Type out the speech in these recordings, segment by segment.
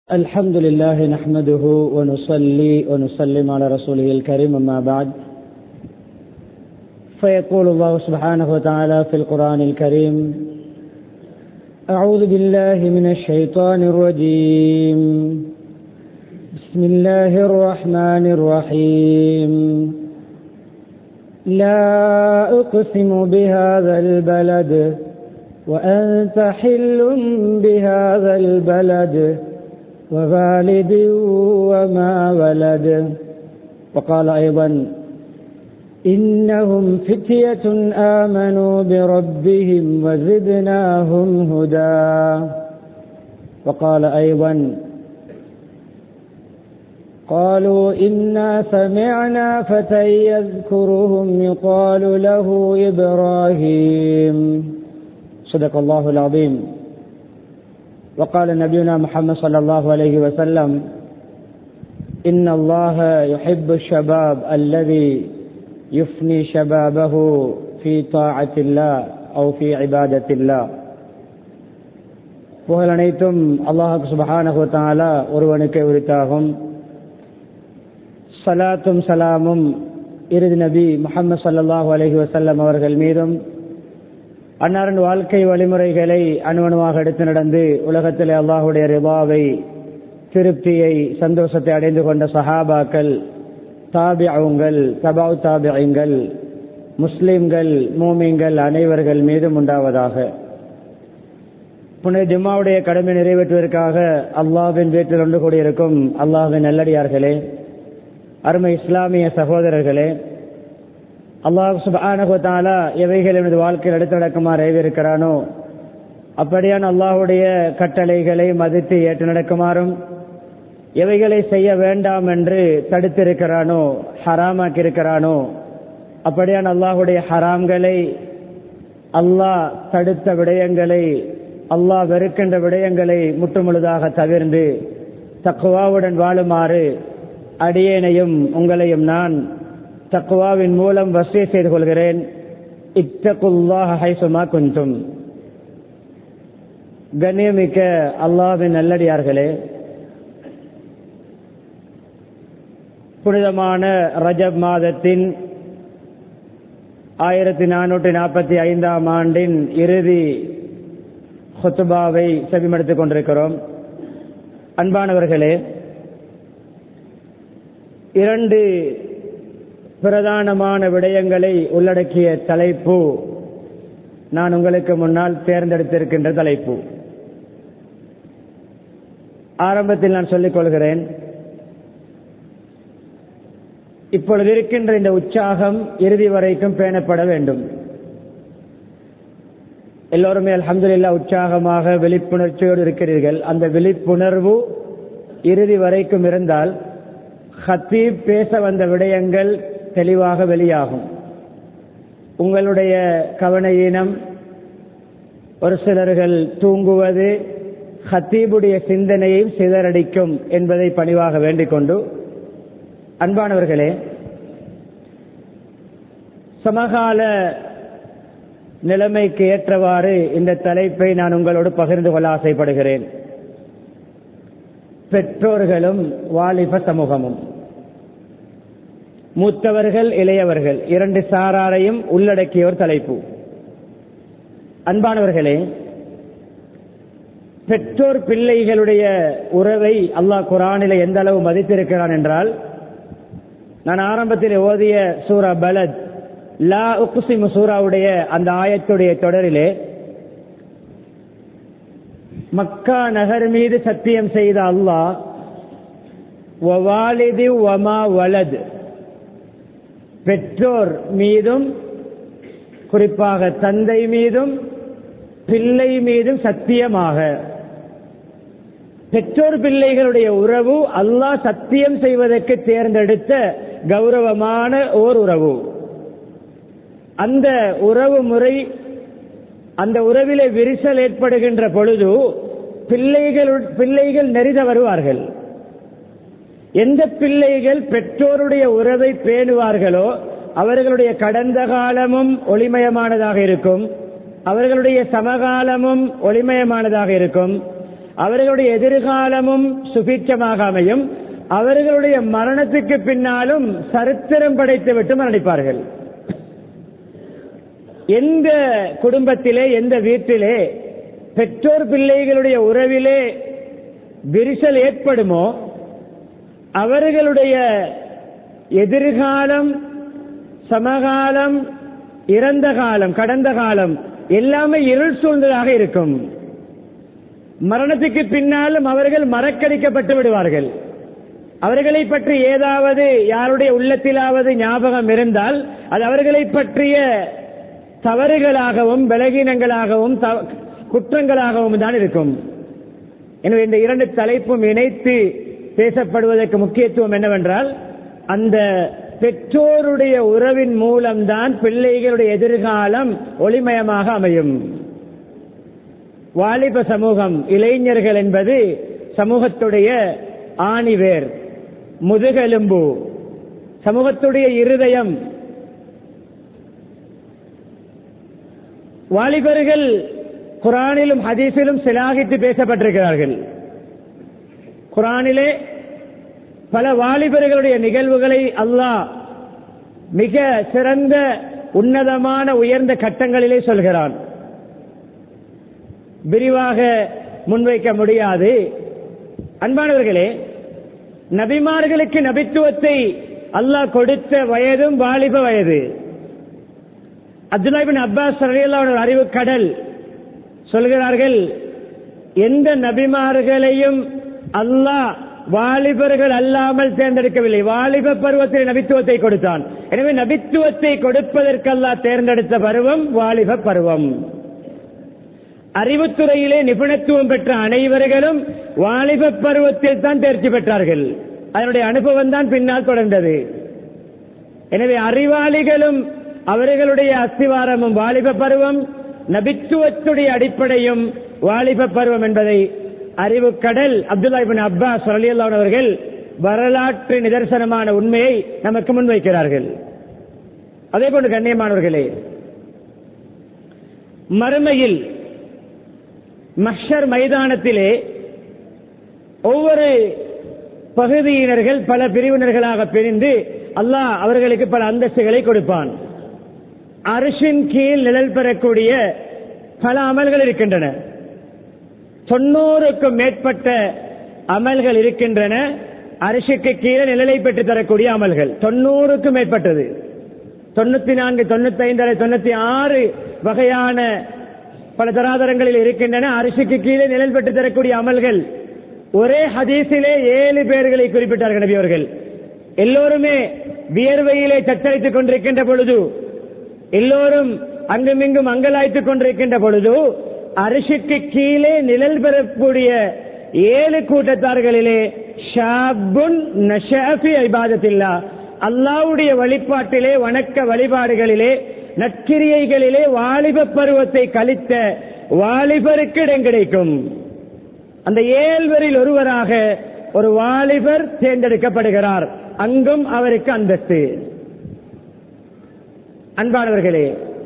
الحمد لله نحمده ونصلي ونسلم على رسوله الكريم أما بعد فيقول الله سبحانه وتعالى في القرآن الكريم أعوذ بالله من الشيطان الرجيم بسم الله الرحمن الرحيم لا أقسم بهذا البلد وأنت حل بهذا البلد ووالد وما ولد وقال أيضا إنهم فتية آمنوا بربهم وزدناهم هدى وقال أيضا قالوا إنا سمعنا فتى يذكرهم يقال له إبراهيم صدق الله العظيم وقال نبينا محمد صلى الله عليه وسلم إن الله يحب الشباب الذي يفني شبابه في طاعة الله أو في عبادة الله புகழ் அனைத்தும் அல்லாஹு சுபஹானஹு தாலா ஒருவனுக்கு உரித்தாகும் சலாத்தும் சலாமும் இறுதி நபி முகமது சல்லாஹூ அலஹி வசல்லம் அவர்கள் மீதும் அன்னாரின் வாழ்க்கை வழிமுறைகளை அணுவணுவாக எடுத்து நடந்து உலகத்தில் அல்லாஹுடைய ரிபாவை திருப்தியை சந்தோஷத்தை அடைந்து கொண்ட சஹாபாக்கள் தாபியங்கள் தபாவ் தாபியங்கள் முஸ்லிம்கள் மூமிங்கள் அனைவர்கள் மீதும் உண்டாவதாக புனித ஜும்மாவுடைய கடமை நிறைவேற்றுவதற்காக அல்லாவின் வீட்டில் ஒன்று கூடியிருக்கும் அல்லாவின் நல்லடியார்களே அருமை இஸ்லாமிய சகோதரர்களே அல்லாஹ் சுபானகுத்தாலா எவைகள் எனது வாழ்க்கையில் எடுத்தடக்குமாறு ஏவிருக்கிறானோ அப்படியான அல்லாஹுடைய கட்டளைகளை மதித்து ஏற்று நடக்குமாறும் எவைகளை செய்ய வேண்டாம் என்று தடுத்திருக்கிறானோ ஹராமாக்கி இருக்கிறானோ அப்படியான அல்லாஹுடைய ஹராம்களை அல்லாஹ் தடுத்த விடயங்களை அல்லாஹ் வெறுக்கின்ற விடயங்களை முற்றுமுழுதாக தவிர்ந்து தக்குவாவுடன் வாழுமாறு அடியேனையும் உங்களையும் நான் தக்குவாவின் மூலம் வசதி செய்து கொள்கிறேன் இத்தகுல்லாஹ் ஹைசுமா குந்தும் கண்ணியமிக்க அல்லாவின் நல்லடியார்களே புனிதமான ரஜப் மாதத்தின் ஆயிரத்தி நானூற்றி நாற்பத்தி ஐந்தாம் ஆண்டின் இறுதி ஹொத்துபாவை செவிமடுத்துக் கொண்டிருக்கிறோம் அன்பானவர்களே இரண்டு பிரதானமான விடயங்களை உள்ளடக்கிய தலைப்பு நான் உங்களுக்கு முன்னால் தேர்ந்தெடுத்திருக்கின்ற தலைப்பு ஆரம்பத்தில் நான் சொல்லிக் கொள்கிறேன் இப்பொழுது இருக்கின்ற இந்த உற்சாகம் இறுதி வரைக்கும் பேணப்பட வேண்டும் எல்லோருமே அலமதுல்லா உற்சாகமாக விழிப்புணர்ச்சியோடு இருக்கிறீர்கள் அந்த விழிப்புணர்வு இறுதி வரைக்கும் இருந்தால் ஹத்தீப் பேச வந்த விடயங்கள் தெளிவாக வெளியாகும் உங்களுடைய கவன ஈனம் ஒரு சிலர்கள் தூங்குவது ஹத்தீபுடைய சிந்தனையையும் சிதறடிக்கும் என்பதை பணிவாக வேண்டிக் கொண்டு அன்பானவர்களே சமகால நிலைமைக்கு ஏற்றவாறு இந்த தலைப்பை நான் உங்களோடு பகிர்ந்து கொள்ள ஆசைப்படுகிறேன் பெற்றோர்களும் வாலிப சமூகமும் மூத்தவர்கள் இளையவர்கள் இரண்டு சாராரையும் உள்ளடக்கியோர் தலைப்பு அன்பானவர்களே பெற்றோர் பிள்ளைகளுடைய உறவை அல்லாஹ் குரானில எந்த அளவு மதித்திருக்கிறான் என்றால் நான் ஆரம்பத்தில் ஓதிய சூரா பலத் லா உக்குசிமு சூராவுடைய அந்த ஆயத்துடைய தொடரிலே மக்கா நகர் மீது சத்தியம் செய்த அல்லாஹ் வவாலிதி வமா வலது பெற்றோர் மீதும் குறிப்பாக தந்தை மீதும் பிள்ளை மீதும் சத்தியமாக பெற்றோர் பிள்ளைகளுடைய உறவு அல்லாஹ் சத்தியம் செய்வதற்கு தேர்ந்தெடுத்த கௌரவமான ஓர் உறவு அந்த உறவு முறை அந்த உறவிலே விரிசல் ஏற்படுகின்ற பொழுது பிள்ளைகள் பிள்ளைகள் நெறித வருவார்கள் எந்த பிள்ளைகள் பெற்றோருடைய உறவை பேணுவார்களோ அவர்களுடைய கடந்த காலமும் ஒளிமயமானதாக இருக்கும் அவர்களுடைய சமகாலமும் ஒளிமயமானதாக இருக்கும் அவர்களுடைய எதிர்காலமும் சுபீட்சமாக அமையும் அவர்களுடைய மரணத்துக்கு பின்னாலும் சரித்திரம் படைத்து விட்டு மரணிப்பார்கள் எந்த குடும்பத்திலே எந்த வீட்டிலே பெற்றோர் பிள்ளைகளுடைய உறவிலே விரிசல் ஏற்படுமோ அவர்களுடைய எதிர்காலம் சமகாலம் இறந்த காலம் கடந்த காலம் எல்லாமே இருள் சூழ்ந்ததாக இருக்கும் மரணத்துக்கு பின்னாலும் அவர்கள் மறக்கடிக்கப்பட்டு விடுவார்கள் அவர்களை பற்றி ஏதாவது யாருடைய உள்ளத்திலாவது ஞாபகம் இருந்தால் அது அவர்களை பற்றிய தவறுகளாகவும் பலகீனங்களாகவும் குற்றங்களாகவும் தான் இருக்கும் எனவே இந்த இரண்டு தலைப்பும் இணைத்து பேசப்படுவதற்கு முக்கியத்துவம் என்னவென்றால் அந்த பெற்றோருடைய உறவின் மூலம்தான் பிள்ளைகளுடைய எதிர்காலம் ஒளிமயமாக அமையும் வாலிப சமூகம் இளைஞர்கள் என்பது சமூகத்துடைய ஆணிவேர் முதுகெலும்பு சமூகத்துடைய இருதயம் வாலிபர்கள் குரானிலும் ஹதீஸிலும் சிலாகித்து பேசப்பட்டிருக்கிறார்கள் குரானிலே பல வாலிபர்களுடைய நிகழ்வுகளை அல்லாஹ் மிக சிறந்த உன்னதமான உயர்ந்த கட்டங்களிலே சொல்கிறான் விரிவாக முன்வைக்க முடியாது அன்பானவர்களே நபிமார்களுக்கு நபித்துவத்தை அல்லாஹ் கொடுத்த வயதும் வாலிப வயது அப்துல்லாபின் அப்பாஸ் ஒரு அறிவு கடல் சொல்கிறார்கள் எந்த நபிமார்களையும் அல்லாஹ் வாலிபர்கள் அல்லாமல் தேர்ந்தெடுக்கவில்லை வாலிப பருவத்தில் நபித்துவத்தை கொடுத்தான் எனவே நபித்துவத்தை கொடுப்பதற்கு அல்லாஹ் தேர்ந்தெடுத்த பருவம் வாலிப பருவம் அறிவுத்துறையிலே நிபுணத்துவம் பெற்ற அனைவர்களும் வாலிப பருவத்தில் தான் தேர்ச்சி பெற்றார்கள் அதனுடைய அனுபவம் தான் பின்னால் தொடர்ந்தது எனவே அறிவாளிகளும் அவர்களுடைய அஸ்திவாரமும் வாலிப பருவம் நபித்துவத்துடைய அடிப்படையும் வாலிப பருவம் என்பதை அறிவு கடல் அப்துல்லா இபின் அப்பாஸ் அலியல்லான் அவர்கள் வரலாற்று நிதர்சனமான உண்மையை நமக்கு முன்வைக்கிறார்கள் அதே போன்று கண்ணியமானவர்களே மறுமையில் மஷர் மைதானத்திலே ஒவ்வொரு பகுதியினர்கள் பல பிரிவினர்களாக பிரிந்து அல்லாஹ் அவர்களுக்கு பல அந்தஸ்துகளை கொடுப்பான் அரிசின் கீழ் நிழல் பெறக்கூடிய பல அமல்கள் இருக்கின்றன தொண்ணூறுக்கும் மேற்பட்ட அமல்கள் இருக்கின்றன அரிசிக்கு கீழே நிழலை பெற்று தரக்கூடிய அமல்கள் தொண்ணூறுக்கும் மேற்பட்டது தொண்ணூத்தி நான்கு தொண்ணூத்தி ஐந்து தொண்ணூத்தி ஆறு வகையான பல தராதரங்களில் இருக்கின்றன அரிசிக்கு கீழே நிழல் பெற்று தரக்கூடிய அமல்கள் ஒரே ஹதீஸிலே ஏழு பேர்களை குறிப்பிட்டார்கள் நபி அவர்கள் எல்லோருமே வியர்வையிலே தத்தளித்துக் கொண்டிருக்கின்ற பொழுது எல்லோரும் அங்குமிங்கும் அங்கலாய்த்துக் கொண்டிருக்கின்ற பொழுது அரிசிக்கு கீழே நிழல் பெறக்கூடிய ஏழு கூட்டத்தார்களிலே ஷாபுன் நஷாஃபி ஐபாதத்தில்லா அல்லாவுடைய வழிபாட்டிலே வணக்க வழிபாடுகளிலே நற்கிரியைகளிலே வாலிப பருவத்தை கழித்த வாலிபருக்கு இடம் கிடைக்கும் அந்த ஏழ்வரில் ஒருவராக ஒரு வாலிபர் தேர்ந்தெடுக்கப்படுகிறார் அங்கும் அவருக்கு அந்தஸ்து அன்பானவர்களே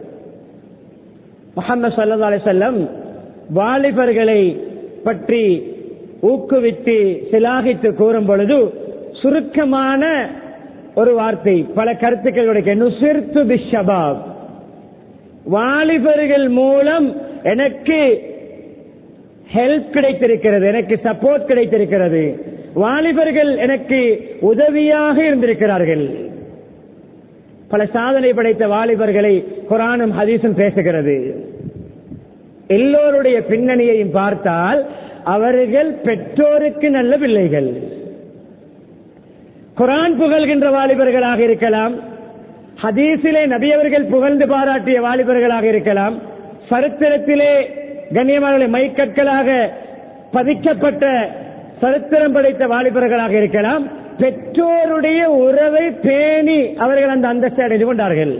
முகமது சல்லா அலிசல்லம் வாலிபர்களை பற்றி ஊக்குவித்து சிலாகித்து கூறும் பொழுது சுருக்கமான ஒரு வார்த்தை பல கருத்துக்களுடைய நுசிர்த்து பிஷபாப் வாலிபர்கள் மூலம் எனக்கு ஹெல்ப் கிடைத்திருக்கிறது எனக்கு சப்போர்ட் கிடைத்திருக்கிறது வாலிபர்கள் எனக்கு உதவியாக இருந்திருக்கிறார்கள் பல சாதனை படைத்த வாலிபர்களை குரானும் ஹதீஸும் பேசுகிறது எல்லோருடைய பின்னணியையும் பார்த்தால் அவர்கள் பெற்றோருக்கு நல்ல பிள்ளைகள் குரான் புகழ்கின்ற வாலிபர்களாக இருக்கலாம் ஹதீஸிலே நபியவர்கள் புகழ்ந்து பாராட்டிய வாலிபர்களாக இருக்கலாம் சரித்திரத்திலே கண்ணியமான மைக்கற்களாக பதிக்கப்பட்ட சரித்திரம் படைத்த வாலிபர்களாக இருக்கலாம் பெற்றோருடைய உறவை பேணி அவர்கள் அந்த அந்தஸ்தை அடைந்து கொண்டார்கள்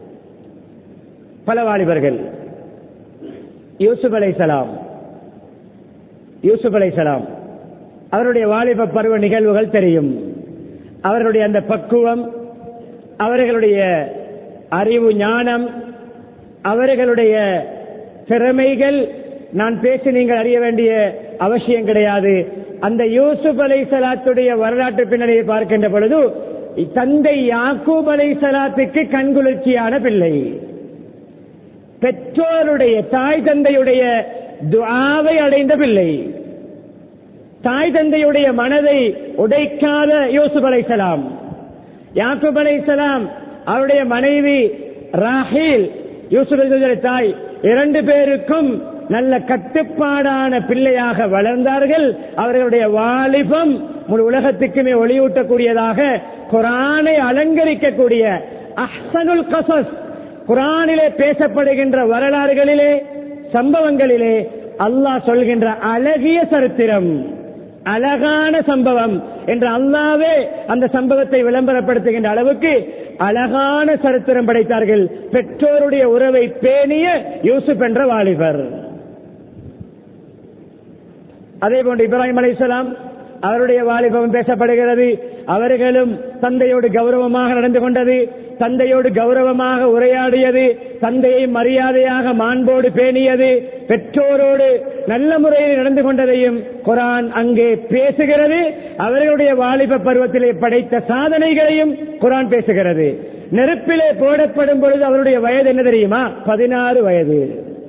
பல வாலிபர்கள் யூசுப் அலை சலாம் யூசுப் அலை சலாம் அவருடைய வாலிப பருவ நிகழ்வுகள் தெரியும் அவர்களுடைய அந்த பக்குவம் அவர்களுடைய அறிவு ஞானம் அவர்களுடைய திறமைகள் நான் பேசி நீங்கள் அறிய வேண்டிய அவசியம் கிடையாது அந்த யூசுப் அலை சலாத்துடைய வரலாற்று பின்னணியை பார்க்கின்ற பொழுது தந்தை யாக்கூப் அலை சலாத்துக்கு கண்குளிர்ச்சியான பிள்ளை பெற்றோருடைய தாய் தந்தையுடைய துஆவை அடைந்த பிள்ளை தாய் தந்தையுடைய மனதை உடைக்காத யூசுப் அலைசலாம் யாக்கூப் அலைசலாம் அவருடைய மனைவி ராஹில் யூசுப் அலைஹிஸ்ஸலாமுடைய தாய் இரண்டு பேருக்கும் நல்ல கட்டுப்பாடான பிள்ளையாக வளர்ந்தார்கள் அவர்களுடைய வாலிபம் முழு உலகத்துக்குமே ஒளியூட்டக்கூடியதாக குரானை அலங்கரிக்கக்கூடிய அஹ்சனுல் கசஸ் குரானிலே பேசப்படுகின்ற வரலாறுகளிலே சம்பவங்களிலே அல்லாஹ் சொல்கின்ற அழகிய சரித்திரம் அழகான சம்பவம் என்று அல்லாவே அந்த சம்பவத்தை விளம்பரப்படுத்துகின்ற அளவுக்கு அழகான சரித்திரம் படைத்தார்கள் பெற்றோருடைய உறவை பேணிய யூசுப் என்ற வாலிபர் அதே போன்று இப்ராஹிம் அலைஹிஸ்ஸலாம் அவருடைய வாலிபம் பேசப்படுகிறது அவர்களும் தந்தையோடு கௌரவமாக நடந்து கொண்டது தந்தையோடு கௌரவமாக உரையாடியது தந்தையை மரியாதையாக மாண்போடு பேணியது பெற்றோரோடு நல்ல முறையில் நடந்து கொண்டதையும் குரான் அங்கே பேசுகிறது அவர்களுடைய வாலிப பருவத்திலே படைத்த சாதனைகளையும் குரான் பேசுகிறது நெருப்பிலே போடப்படும் பொழுது அவருடைய வயது என்ன தெரியுமா பதினாறு வயது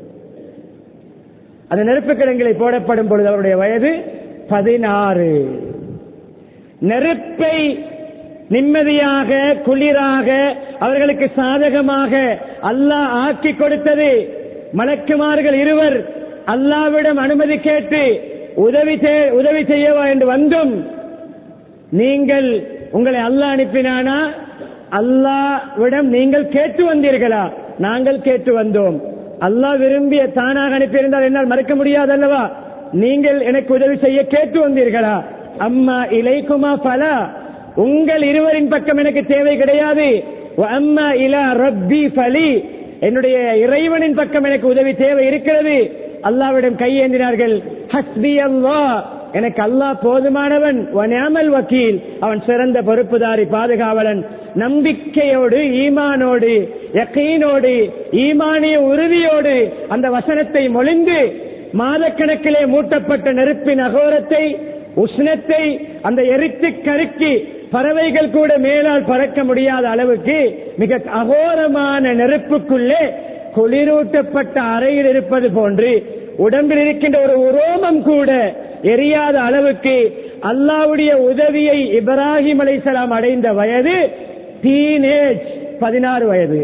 அந்த நெருப்பு கிடங்கிலே போடப்படும் பொழுது அவருடைய வயது பதினாறு நெருப்பை நிம்மதியாக குளிராக அவர்களுக்கு சாதகமாக அல்லாஹ் ஆக்கி கொடுத்தது மலக்குமார்கள் இருவர் அல்லாவிடம் அனுமதி கேட்டு உதவி செய்- உதவி செய்யவா என்று வந்தும் நீங்கள் உங்களை அல்லாஹ் அனுப்பினானா அல்லாவிடம் நீங்கள் கேட்டு வந்தீர்களா நாங்கள் கேட்டு வந்தோம் அல்லாஹ் விரும்பிய தானாக அனுப்பியிருந்தால் என்னால் மறக்க முடியாது அல்லவா நீங்கள் எனக்கு உதவி செய்ய கேட்டு வந்தீர்களா அம்மா இலைக்குமா பலா உங்கள் இருவரின் பக்கம் எனக்கு தேவை கிடையாது வ அம்மா இலா ரப்பி ஃபலி என்னுடைய இறைவனின் பக்கம் எனக்கு உதவி தேவை இருக்கிறது அல்லாவிடம் கையேந்தினார்கள் ஹஸ்பி அல்லாஹ் எனக்கு அல்லாஹ் போதுமானவன் வனியாமல் வக்கீல் அவன் சிறந்த பொறுப்புதாரி பாதுகாவலன் நம்பிக்கையோடு ஈமானோடு யக்கீனோடு ஈமானிய உறுதியோடு அந்த வசனத்தை மொழிந்து மாதக்கணக்கிலே மூட்டப்பட்ட நெருப்பின் அகோரத்தை உஷ்ணத்தை அந்த எரித்து கருக்கி பறவைகள் கூட மேலால் பறக்க முடியாத அளவுக்கு மிக அகோரமான நெருப்புக்குள்ளே குளிரூட்டப்பட்ட அறையில் இருப்பது போன்று உடம்பில் இருக்கின்ற ஒரு உரோமம் கூட எரியாத அளவுக்கு அல்லாவுடைய உதவியை இப்ராஹிம் அலைசலாம் அடைந்த வயது டீனேஜ் பதினாறு வயது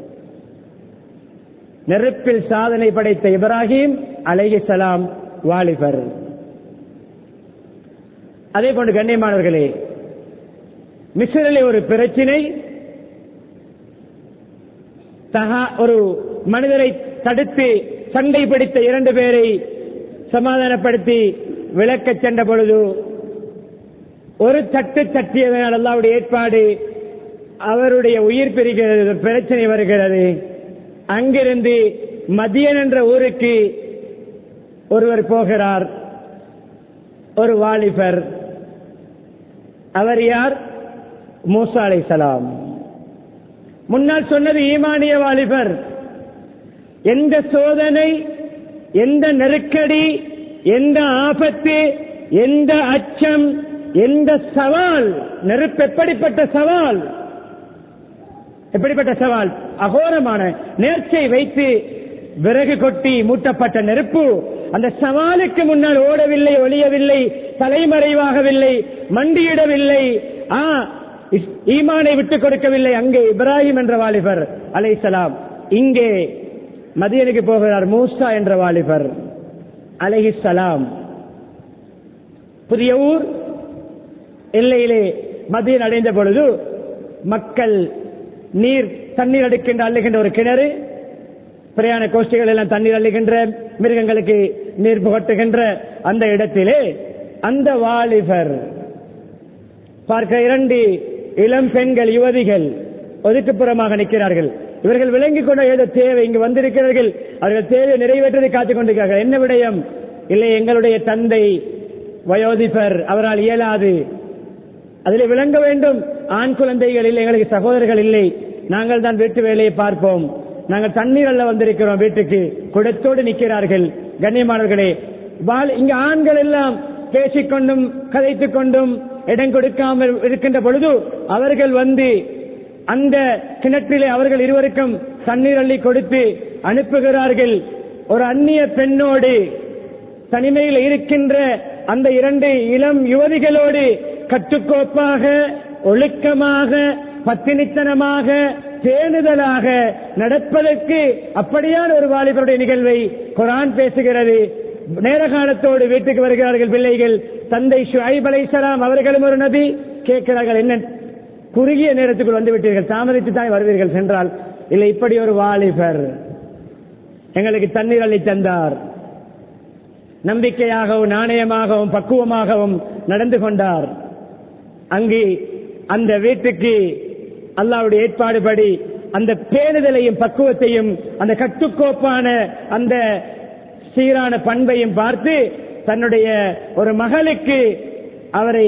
நெருப்பில் சாதனை படைத்த இப்ராஹிம் அலைஹிசலாம் வாலிபர் அதே போன்று கண்ணியமானவர்களே மிஸ்ரிலே ஒரு பிரச்சினை தகா ஒரு மனிதரை தடுத்து சண்டை பிடித்த இரண்டு பேரை சமாதானப்படுத்தி விளக்கச் சென்ற பொழுது ஒரு தட்டு தட்டியதனால் அல்லாவுடைய ஏற்பாடு அவருடைய உயிர் பிரிகிறது பிரச்சனை வருகிறது அங்கிருந்து மதியன் என்ற ஊருக்கு ஒருவர் போகிறார் ஒரு வாலிபர் அவர் யார் மூசா அலைசலாம் முன்னால் சொன்னது ஈமானிய வாலிபர் எந்த சோதனை எந்த நெருக்கடி எந்த ஆபத்து எந்த அச்சம் எந்த சவால் நெருப்பு எப்படிப்பட்ட சவால் எப்படிப்பட்ட சவால் அகோரமான நேர்ச்சை வைத்து விறகு கொட்டி மூட்டப்பட்ட நெருப்பு அந்த சவாலுக்கு முன்னால் ஓடவில்லை ஒளியவில்லை தலைமறைவாகவில்லை மண்டியிடவில்லை ஆ இஸ்- ஈமானை விட்டுக் கொடுக்கவில்லை அங்கே இப்ராஹிம் என்ற வாலிபர் அலைசலாம் இங்கே மதியனுக்கு போகிறார் மூசா என்ற வாலிபர் அலைஹிஸ்ஸலாம் புதிய ஊர் எல்லையிலே மதியன் அடைந்த பொழுது மக்கள் நீர் தண்ணீர் அடிக்கின்ற அள்ளுகின்ற ஒரு கிணறு பிரயாண கோஷ்டிகள் எல்லாம் தண்ணீர் அள்ளுகின்ற மிருகங்களுக்கு நீர் புகட்டுகின்ற அந்த இடத்திலே அந்த வாலிபர் பார்க்க இரண்டு இளம் பெண்கள் யுவதிகள் ஒதுக்குப்புறமாக நிற்கிறார்கள் இவர்கள் விளங்கிக் கொண்ட ஏதோ தேவை இங்கு வந்திருக்கிறார்கள் அவர்கள் தேவை நிறைவேற்றதை காத்துக் கொண்டிருக்கிறார்கள் என்ன விடயம் இல்லை எங்களுடைய தந்தை வயோதிபர் அவரால் இயலாது அதில் விளங்க வேண்டும் ஆண் குழந்தைகள் இல்லை எங்களுக்கு சகோதரர்கள் இல்லை நாங்கள் தான் வீட்டு வேலையை பார்ப்போம் நாங்கள் தண்ணீர் அல்ல வந்திருக்கிறோம் வீட்டுக்கு குடத்தோடு நிற்கிறார்கள் கண்ணியமானவர்களே வாலி- இங்க ஆண்கள் எல்லாம் பேசிக்கொண்டும் கதைத்துக் கொண்டும் இடம் கொடுக்காமல் இருக்கின்ற பொழுது அவர்கள் வந்து அந்த கிணற்றிலே அவர்கள் இருவருக்கும் தண்ணீர் அள்ளி கொடுத்து அனுப்புகிறார்கள் ஒரு அந்நிய பெண்ணோடு தனிமையில் இருக்கின்ற அந்த இரண்டு இளம் யுவதிகளோடு கட்டுக்கோப்பாக ஒழுக்கமாக பத்தினித்தனமாக பேணுதலாக நடப்பதற்கு அப்படியான ஒரு வாலிபருடைய நிகழ்வை குரான் பேசுகிறது நேர காலத்தோடு வீட்டுக்கு வருகிறார்கள் பிள்ளைகள் தந்தை ஷுஐப் அலைஹிஸ்ஸலாம் அவர்களும் ஒரு நபி கேட்கிறார்கள் என்ன குறுகிய நேரத்துக்குள் வந்து விட்டீர்கள் தாமதித்து தான் வருவீர்கள் சென்றால் இல்லை இப்படி ஒரு வாலிபர் எங்களுக்கு தண்ணீர் அள்ளி தந்தார் நம்பிக்கையாகவும் நாணயமாகவும் பக்குவமாகவும் நடந்து கொண்டார் அங்கு அந்த வீட்டுக்கு அல்லாவுடைய ஏற்பாடுபடி அந்த பேணுதலையும் பக்குவத்தையும் அந்த கட்டுக்கோப்பான அந்த சீரான பண்பையும் பார்த்து தன்னுடைய ஒரு மகளுக்கு அவரை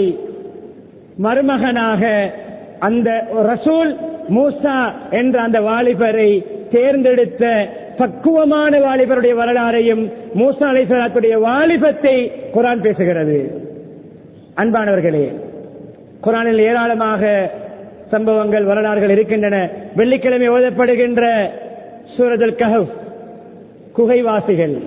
மருமகனாக அந்த ரசூல் மூசா என்ற அந்த வாலிபரை தேர்ந்தெடுத்த பக்குவமான வாலிபருடைய வரலாறையும் மூசா அலைசலாத்துடைய வாலிபத்தை குரான் பேசுகிறது அன்பானவர்களே குரானில் ஏராளமாக சம்பவங்கள் வரலாறுகள் இருக்கின்றன வெள்ளிக்கிழமை ஓதப்படுகின்ற சூரஜல் கஹப் குகைவாசிகள்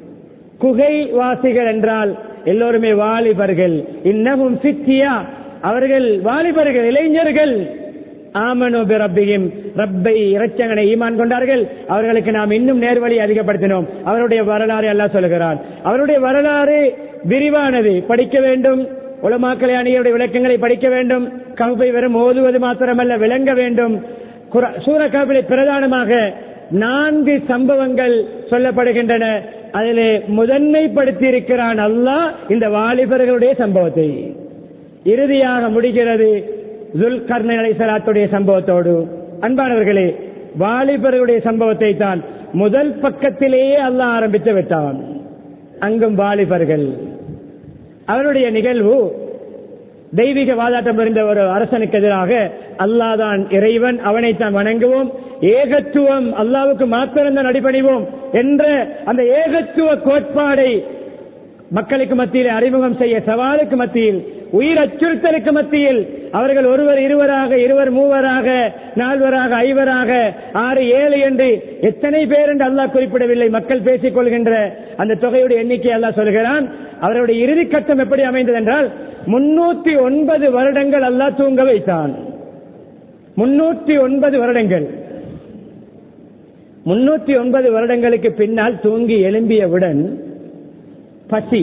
குகைவாசிகள் என்றால் எல்லோருமே வாலிபர்கள் இன்னமும் சித்தியா அவர்கள் வாலிபர்கள் இளைஞர்கள் ஆமனு ரப்பியும் ரப்பை இறைச்சங்கனை ஈமான் கொண்டார்கள் அவர்களுக்கு நாம் இன்னும் நேர்வழி அதிகப்படுத்தினோம் அவருடைய வரலாறு எல்லாம் சொல்லுகிறான் அவருடைய வரலாறு விரிவானது படிக்க வேண்டும் உலமாக்களை அணியுடைய விளக்கங்களை படிக்க வேண்டும் கவுப்பை வெறும் ஓதுவது மாத்திரமல்ல விளங்க வேண்டும் சூர கவுப்பிலே பிரதானமாக நான்கு சம்பவங்கள் சொல்லப்படுகின்றன அதிலே முதன்மைப்படுத்தி இருக்கிறான் அல்லாஹ் இந்த வாலிபர்களுடைய சம்பவத்தை இறுதியாக முடிகிறது துல்கர்ண அலைசலாத்துடைய சம்பவத்தோடு அன்பானவர்களே வாலிபர்களுடைய சம்பவத்தை தான் முதல் பக்கத்திலேயே அல்லாஹ் ஆரம்பித்து விட்டான் அங்கும் வாலிபர்கள் அவருடைய நிகழ்வு தெய்வீக வாதாட்டம் இருந்த ஒரு அரசனுக்கு எதிராக அல்லாதான் இறைவன் அவனைத்தான் வணங்குவோம் ஏகத்துவம் அல்லாவுக்கு மாத்திரம் அடிபணிவோம் என்ற அந்த ஏகத்துவ கோட்பாடை மக்களுக்கு மத்தியில் அறிமுகம் செய்ய சவாலுக்கு மத்தியில் உயிர் அச்சுறுத்தலுக்கு மத்தியில் அவர்கள் ஒருவர் இருவராக இருவர் மூவராக நால்வராக ஐவராக ஆறு ஏழு என்று எத்தனை பேர் என்று அல்லாஹ் குறிப்பிடவில்லை மக்கள் பேசிக் கொள்கின்ற அந்த தொகையுடைய எண்ணிக்கை அல்லாஹ் சொல்கிறான் அவருடைய இறுதி கட்டம் எப்படி அமைந்தது என்றால் முன்னூத்தி ஒன்பது வருடங்கள் அல்லாஹ் தூங்க வைத்தான் முன்னூற்றி ஒன்பது வருடங்கள் முன்னூற்றி ஒன்பது வருடங்களுக்கு பின்னால் தூங்கி எழும்பியவுடன் பசி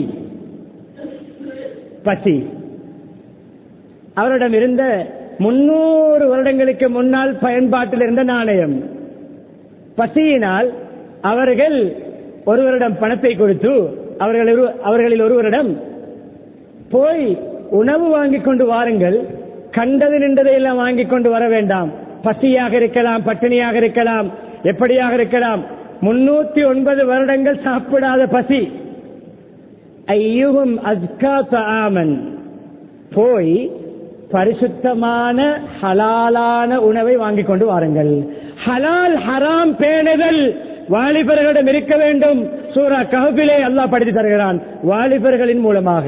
பசி அவரிடம் இருந்த முன்னூறு வருடங்களுக்கு முன்னால் பயன்பாட்டில் இருந்த நாணயம் பசியினால் அவர்கள் ஒருவரிடம் பணத்தை கொடுத்து அவர்கள் அவர்களில் ஒருவரிடம் போய் உணவு வாங்கிக் கொண்டு வாருங்கள் கண்டது நின்றதை எல்லாம் வாங்கிக் கொண்டு வர வேண்டாம் பசியாக இருக்கலாம் பட்டினியாக இருக்கலாம் எப்படியாக இருக்கலாம் முன்னூத்தி ஒன்பது வருடங்கள் சாப்பிடாத பசி ஐயுகும் அஸ்கா ஆமன் போய் பரிசுத்தமான ஹலாலான உணவை வாங்கிக் கொண்டு வாருங்கள் ஹலால் ஹராம் பேணுதல் வாலிபர்களிடம் இருக்க வேண்டும் சூரா கஹபிலே அல்லாஹ் படித்து தருகிறான் வாலிபர்களின் மூலமாக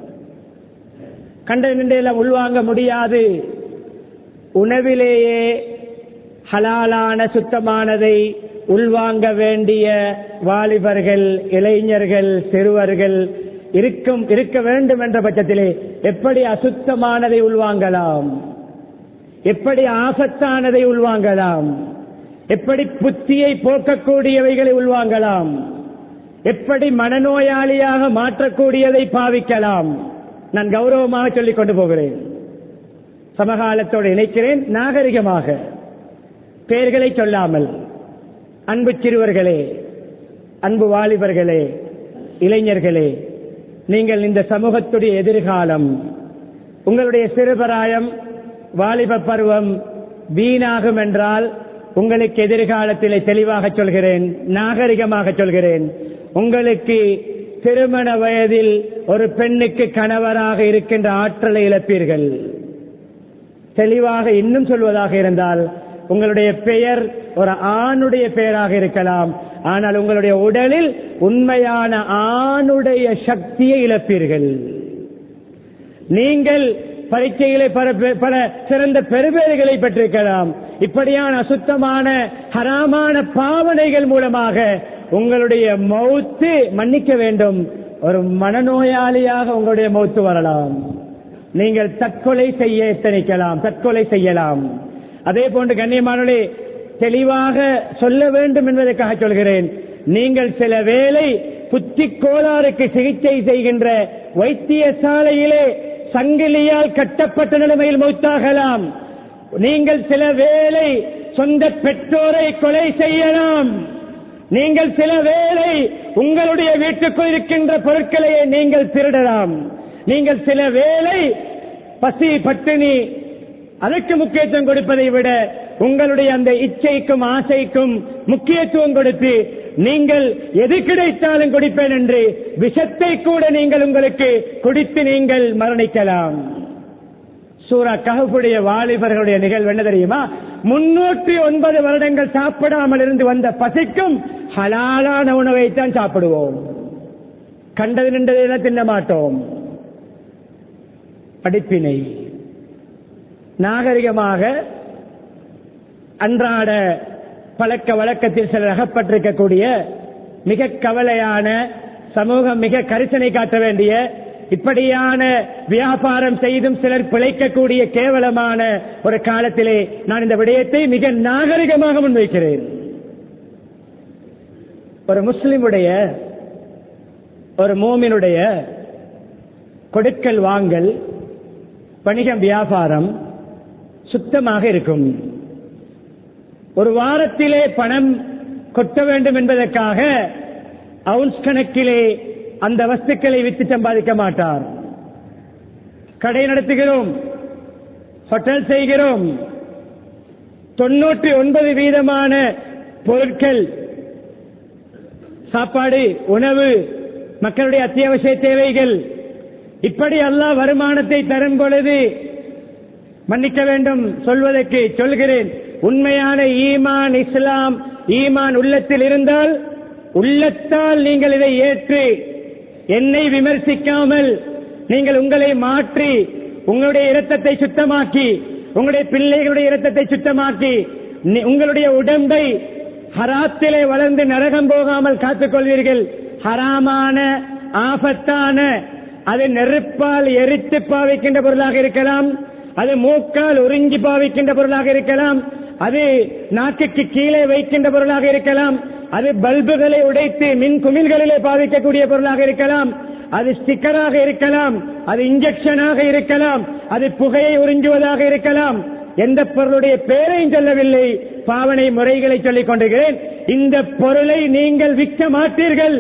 கண்ட நின்றையெல்லாம் உள்வாங்க முடியாது உணவிலேயே ஹலாலான சுத்தமானதை உள்வாங்க வேண்டிய வாலிபர்கள் இளைஞர்கள் சிறுவர்கள் இருக்கும் இருக்க வேண்டும் என்ற பட்சத்திலே எப்படி அசுத்தமானதை உள்வாங்கலாம் எப்படி ஆபத்தானதை உள்வாங்கலாம் எப்படி புத்தியை போக்கக்கூடியவைகளை உள்வாங்கலாம் எப்படி மனநோயாளியாக மாற்றக்கூடியதை பாவிக்கலாம் நான் கௌரவமாக சொல்லிக் கொண்டு போகிறேன் சமகாலத்தோடு இணைக்கிறேன் நாகரிகமாக பெயர்களை சொல்லாமல் அன்பு சிறுவர்களே அன்பு வாலிபர்களே இளைஞர்களே நீங்கள் இந்த சமூகத்துடைய எதிர்காலம் உங்களுடைய சிறுபராயம் வாலிப பருவம் வீணாகும் என்றால் உங்களுக்கு எதிர்காலத்திலே தெளிவாக சொல்கிறேன் நாகரிகமாக சொல்கிறேன் உங்களுக்கு திருமண வயதில் ஒரு பெண்ணுக்கு கணவராக இருக்கின்ற ஆற்றலை இழப்பீர்கள் தெளிவாக இன்னும் சொல்வதாக இருந்தால் உங்களுடைய பெயர் ஒரு ஆணுடைய பெயராக இருக்கலாம் ஆனால் உங்களுடைய உடலில் உண்மையான ஆணுடைய சக்தியை இழப்பீர்கள் நீங்கள் பரீட்சைகளை பல பல சிறந்த பெருபேறுகளை பெற்றிருக்கலாம் இப்படியான அசுத்தமான ஹராமான பாவனைகள் மூலமாக உங்களுடைய மௌத்து மன்னிக்க வேண்டும் ஒரு மனநோயாளியாக உங்களுடைய மௌத்து வரலாம் நீங்கள் தற்கொலை செய்ய எத்தனிக்கலாம் தற்கொலை செய்யலாம் அதே போன்று கண்ணியமானே தெளிவாக சொல்ல வேண்டும் என்பதற்காக சொல்கிறேன் நீங்கள் சில வேளை புத்தி கோளாறுக்கு சிகிச்சை செய்கின்ற வைத்தியசாலையிலே சங்கிலியால் கட்டப்பட்ட நிலைமையில் மௌத்தாகலாம் நீங்கள் சில வேளை சொந்த பெற்றோரை கொலை செய்யலாம் நீங்கள் சில வேளை உங்களுடைய வீட்டுக்குள் இருக்கின்ற பொருட்களையே நீங்கள் திருடலாம் நீங்கள் சில வேளை பசி பட்டினி அதற்கு முக்கியத்துவம் கொடுப்பதை விட உங்களுடைய அந்த இச்சைக்கும் ஆசைக்கும் முக்கியத்துவம் கொடுத்து நீங்கள் எது கிடைத்தாலும் குடிப்பேன் என்று விஷத்தை கூட நீங்கள் உங்களுக்கு குடித்து நீங்கள் மரணிக்கலாம் சூரா கஹபுடைய வாலிபர்களுடைய நிகழ்வு என்ன தெரியுமா முன்னூற்றி ஒன்பது வருடங்கள் சாப்பிடாமல் இருந்து வந்த பசிக்கும் ஹலாலான உணவைத்தான் சாப்பிடுவோம் கண்டது நின்றதை தின்ன மாட்டோம் படிப்பினை நாகரிகமாக அன்றாட பழக்க வழக்கத்தில் சிலர் அகப்பட்டிருக்கக்கூடிய மிக கவலையான சமூகம் மிக கரிசனை காட்ட வேண்டிய இப்படியான வியாபாரம் செய்தும் சிலர் பிழைக்கக்கூடிய கேவலமான ஒரு காலத்திலே நான் இந்த விடயத்தை மிக நாகரிகமாக முன்வைக்கிறேன் ஒரு முஸ்லிமுடைய ஒரு மோமினுடைய கொடுக்கல் வாங்கல் வணிகம் வியாபாரம் சுத்தமாக இருக்கும் ஒரு வாரத்திலே பணம் கொட்ட வேண்டும் என்பதற்காக அவுன்ஸ் கணக்கிலே அந்த வஸ்துக்களை வித்து சம்பாதிக்க மாட்டார் கடை நடத்துகிறோம் ஹோட்டல் செய்கிறோம் தொன்னூற்றி ஒன்பது வீதமான பொருட்கள் சாப்பாடு உணவு மக்களுடைய அத்தியாவசிய தேவைகள் இப்படி அல்லாஹ் வருமானத்தை தரும் பொழுது மன்னிக்க வேண்டும் சொல்வதற்கு சொல்கிறேன் உண்மையான ஈமான் இஸ்லாம் ஈமான் உள்ளத்தில் இருந்தால் உள்ளத்தால் நீங்கள் இதை ஏற்று என்னை விமர்சிக்காமல் நீங்கள் உங்களை மாற்றி உங்களுடைய இரத்தத்தை சுத்தமாக்கி உங்களுடைய பிள்ளைகளுடைய இரத்தத்தை சுத்தமாக்கி நி- உங்களுடைய உடம்பை ஹராத்திலே வளர்ந்து நரகம் போகாமல் காத்துக் கொள்வீர்கள் ஹராமான ஆபத்தான அது நெருப்பால் எரித்து பாவிக்கின்ற பொருளாக இருக்கலாம் அது மூக்கால் உறிஞ்சி பாவிக்கின்ற பொருளாக இருக்கலாம் அது நாக்குக்கு கீழே வைக்கின்ற பொருளாக இருக்கலாம் அது பல்புகளை உடைத்து மின் குமிழ்களிலே பாவிக்கக்கூடிய பொருளாக இருக்கலாம் அது ஸ்டிக்கராக இருக்கலாம் அது இன்ஜெக்ஷனாக இருக்கலாம் அது புகையை உறிஞ்சுவதாக இருக்கலாம் எந்த பொருளுடைய பெயரையும் சொல்லவில்லை பாவனை முறைகளை சொல்லிக் கொண்டிருக்கிறேன் இந்த பொருளை நீங்கள் விற்க மாட்டீர்கள்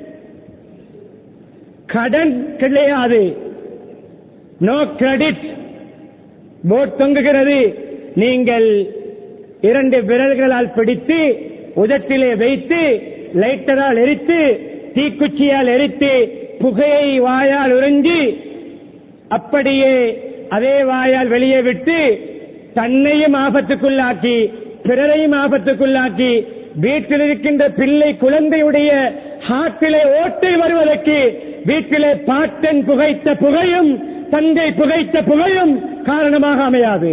கடன் கிடையாது நோ கிரெடிட் போட் தொங்குகிறது நீங்கள் இரண்டு விரல்களால் பிடித்து உதட்டிலே வைத்து லைட்டரால் எரித்து தீக்குச்சியால் எரித்து புகையை வாயால் உறிஞ்சி அப்படியே அதே வாயால் வெளியே விட்டு தன்னையும் ஆபத்துக்குள்ளாக்கி பிறரையும் ஆபத்துக்குள்ளாக்கி வீட்டில் இருக்கின்ற பிள்ளை குழந்தையுடைய ஹாட்டிலே ஓட்டை வருவதற்கு வீட்டிலே பாட்டன் புகைத்த புகையும் தந்தை புகைத்த புகையும் காரணமாக அமையாது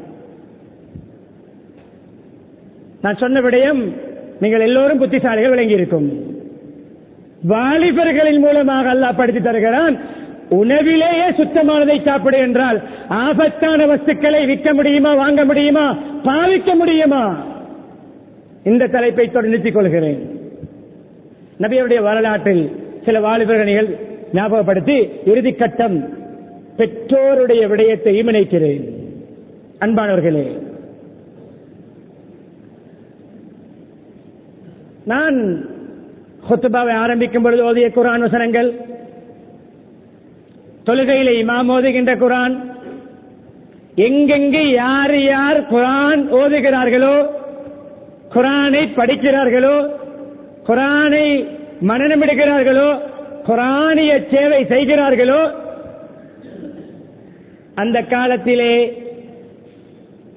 நான் சொன்ன விடயம் நீங்கள் எல்லோரும் புத்திசாலிகள் விளங்கி இருக்கும் வாலிபர்களின் மூலமாக அல்லாஹ் படித்து தருகிறான் உணவிலேயே சுத்தமானதை சாப்பிடு என்றால் ஆபத்தான வஸ்துக்களை விற்க முடியுமா வாங்க முடியுமா பாவிக்க முடியுமா இந்த தலைப்பை தொடர்ந்து நிறுத்திக் கொள்கிறேன் நபியுடைய வரலாற்றில் சில வாலிபர்கள் ஞாபகப்படுத்தி இறுதி கட்டம் பெற்றோருடைய விடயத்தை இணைக்கிறேன் அன்பானவர்களே நான் ஹுத்துபாவை ஆரம்பிக்கும் பொழுது ஓதிய குரான் வசனங்கள் தொழுகையிலே இமாம் ஓதுகின்ற குரான் எங்கெங்கு யார் யார் குரான் ஓதுகிறார்களோ குரானை படிக்கிறார்களோ குரானை மனநமிடுகிறார்களோ குரானிய சேவை செய்கிறார்களோ அந்த காலத்திலே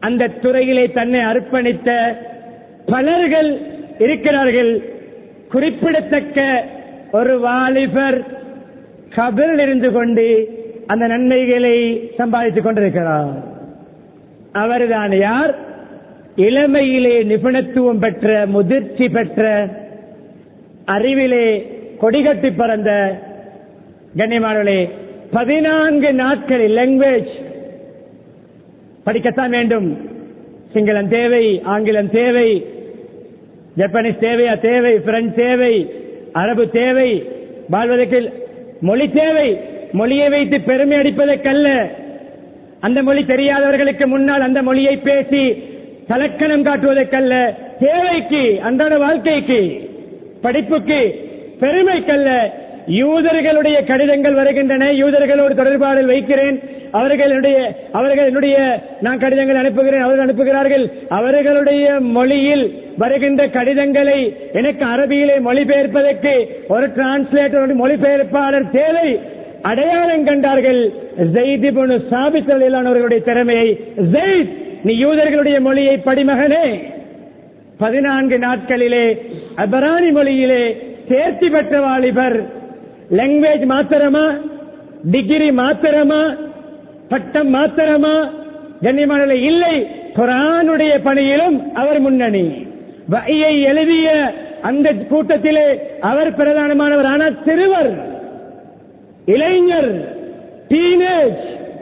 அந்த துறையிலே தன்னை அர்ப்பணித்த பலர்கள் இருக்கிறார்கள் குறிப்பிடத்தக்க ஒரு வாலிபர் கபில் இருந்து கொண்டு அந்த நன்மைகளை சம்பாதித்துக் கொண்டிருக்கிறார் அவர்தான் யார் இளமையிலே நிபுணத்துவம் பெற்ற முதிர்ச்சி பெற்ற அறிவிலே கொடிகட்டி பறந்த கண்ணியமானவர்களே பதினான்கு நாட்களில் லாங்குவேஜ் படிக்கத்தான் வேண்டும் சிங்களம் தேவை ஆங்கிலம் தேவை ஜப்பானீஸ் தேவையா தேவை பிரெஞ்சு தேவை அரபு தேவை வாழ்வதற்கு மொழி தேவை மொழியை வைத்து பெருமை அடிப்பதற்கல்ல அந்த மொழி தெரியாதவர்களுக்கு முன்னால் அந்த மொழியை பேசி தலக்கணம் காட்டுவதற்கல்ல தேவைக்கு அன்றாட வாழ்க்கைக்கு படிப்புக்கு பெருமைக்கல்ல யூதர்களுடைய கடிதங்கள் வருகின்றன யூதர்களோடு தொடர்பாடல் வைக்கிறேன் அவர்களுடைய அவர்கள் என்னுடைய நான் கடிதங்கள் அனுப்புகிறேன் அவர்கள் அனுப்புகிறார்கள் அவர்களுடைய மொழியில் வருகின்ற கடிதங்களை எனக்கு அரபியிலே மொழிபெயர்ப்பதற்கு ஒரு டிரான்ஸ்லேட்டர் மொழிபெயர்ப்பாளர் தேவை அடையாளம் கண்டார்கள் ஜெய்திபுனு சாபித்தலானவர்களுடைய திறமையை ஜெயித் நீ யூதர்களுடைய மொழியை படிமகனே பதினான்கு நாட்களிலே அபராணி மொழியிலே தேர்ச்சி பெற்ற வாலிபர் லாங்குவேஜ் மாத்திரமா டிகிரி மாத்திரமா பட்டம் மாத்திரமா கண்ணியமான இல்லை குரானுடைய பணியிலும் அவர் முன்னணி வகையை எழுதிய அந்த கூட்டத்திலே அவர் பிரதானமானவர் ஆனால் சிறுவர் இளைஞர் டீனேஜ்